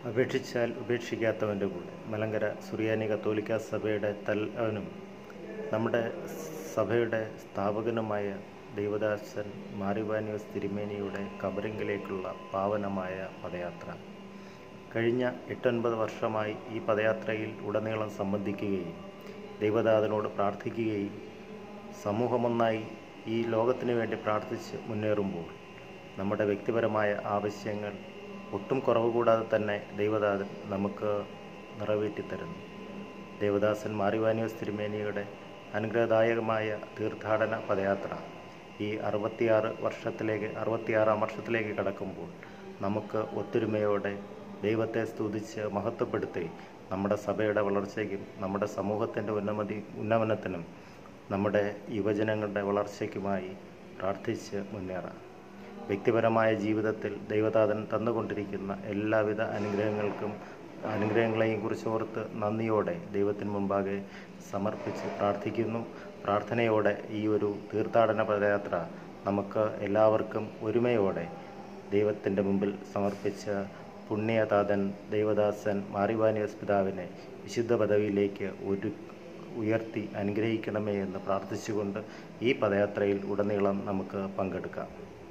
അപേക്ഷിച്ചാൽ ഉപേക്ഷിക്കാത്തവൻ്റെ കൂടെ മലങ്കര സുറിയാനി കത്തോലിക്ക സഭയുടെ തലവനും നമ്മുടെ സഭയുടെ സ്ഥാപകനുമായ ദൈവദാസൻ മാറിവാനിയോസ് തിരുമേനിയുടെ കബറിങ്കിലേക്കുള്ള പാവനമായ പദയാത്ര കഴിഞ്ഞ എട്ടൊൻപത് വർഷമായി ഈ പദയാത്രയിൽ ഉടനീളം സംബന്ധിക്കുകയും ദൈവദാതനോട് പ്രാർത്ഥിക്കുകയും സമൂഹമൊന്നായി ഈ ലോകത്തിനു വേണ്ടി പ്രാർത്ഥിച്ച് മുന്നേറുമ്പോൾ നമ്മുടെ വ്യക്തിപരമായ ആവശ്യങ്ങൾ ഒട്ടും കുറവ് കൂടാതെ തന്നെ ദൈവദാതൻ നമുക്ക് നിറവേറ്റിത്തരുന്നു ദേവദാസൻ മാറിവാനിയോസ് തിരുമേനിയുടെ അനുഗ്രഹദായകമായ തീർത്ഥാടന പദയാത്ര ഈ അറുപത്തിയാറ് വർഷത്തിലേക്ക് അറുപത്തിയാറാം വർഷത്തിലേക്ക് കടക്കുമ്പോൾ നമുക്ക് ഒത്തൊരുമയോടെ ദൈവത്തെ സ്തുതിച്ച് മഹത്വപ്പെടുത്തി നമ്മുടെ സഭയുടെ വളർച്ചയ്ക്കും നമ്മുടെ സമൂഹത്തിൻ്റെ ഉന്നമതി ഉന്നമനത്തിനും നമ്മുടെ യുവജനങ്ങളുടെ വളർച്ചയ്ക്കുമായി പ്രാർത്ഥിച്ച് മുന്നേറാം വ്യക്തിപരമായ ജീവിതത്തിൽ ദൈവതാതൻ തന്നുകൊണ്ടിരിക്കുന്ന എല്ലാവിധ അനുഗ്രഹങ്ങൾക്കും അനുഗ്രഹങ്ങളെയും കുറിച്ച് ഓർത്ത് നന്ദിയോടെ ദൈവത്തിന് മുമ്പാകെ സമർപ്പിച്ച് പ്രാർത്ഥിക്കുന്നു പ്രാർത്ഥനയോടെ ഈ ഒരു തീർത്ഥാടന പദയാത്ര നമുക്ക് എല്ലാവർക്കും ഒരുമയോടെ ദൈവത്തിൻ്റെ മുമ്പിൽ സമർപ്പിച്ച പുണ്യതാതൻ ദൈവദാസൻ മാറിവാനിയസ് പിതാവിനെ വിശുദ്ധ പദവിയിലേക്ക് ഒരു ഉയർത്തി അനുഗ്രഹിക്കണമേ എന്ന് പ്രാർത്ഥിച്ചുകൊണ്ട് ഈ പദയാത്രയിൽ ഉടനീളം നമുക്ക് പങ്കെടുക്കാം